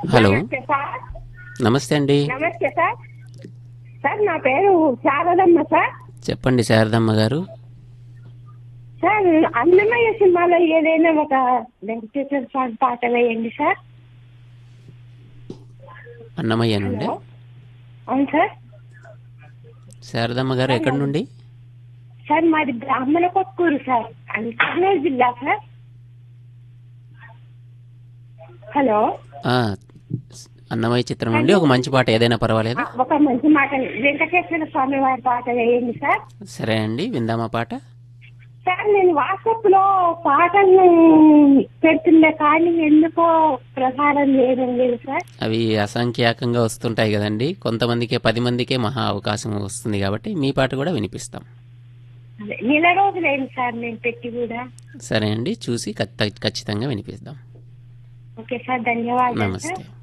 hello నమస్తే sir నమస్తే అండి నమస్తే సార్ సార్ నా పేరు శారదమ్మ సార్ చెప్పండి శారదమ్మ గారు సార్ అన్నమయ్య సినిమాలో ఏదైనా ఒక వెంకటేశ్వర స్వామి పాట వేయండి సార్ అన్నమయ్య నుండి హలో అవును సార్ శారదమ్మ గారు ఎక్కడి నుండి సార్ మాది బ్రాహ్మణ కొక్కూరు సార్ అది కర్నూలు జిల్లా సార్ హలో ఆ, అన్నమయ్య చిత్రం నుండి ఒక మంచి పాట ఏదైనా పర్వాలేదా ఒక మంచి మాట వెంకటేశ్వర స్వామి వారి పాట వేయండి సార్ సరే అండి విందామా పాట సార్ నేను వాట్సాప్ లో పాటలు పెడుతుండే కానీ ఎందుకో ప్రసారం చేయడం లేదు సార్ అవి అసంఖ్యాకంగా వస్తుంటాయి కదండి కొంతమందికే పది మందికే మహా అవకాశం వస్తుంది కాబట్టి మీ పాట కూడా వినిపిస్తాం అదే నెల రోజులైంది సార్ నేను పెట్టి కూడా సరే అండి చూసి ఖచ్చితంగా వినిపిస్తాం ఓకే సార్ ధన్యవాదాలు సార్ నమస్తే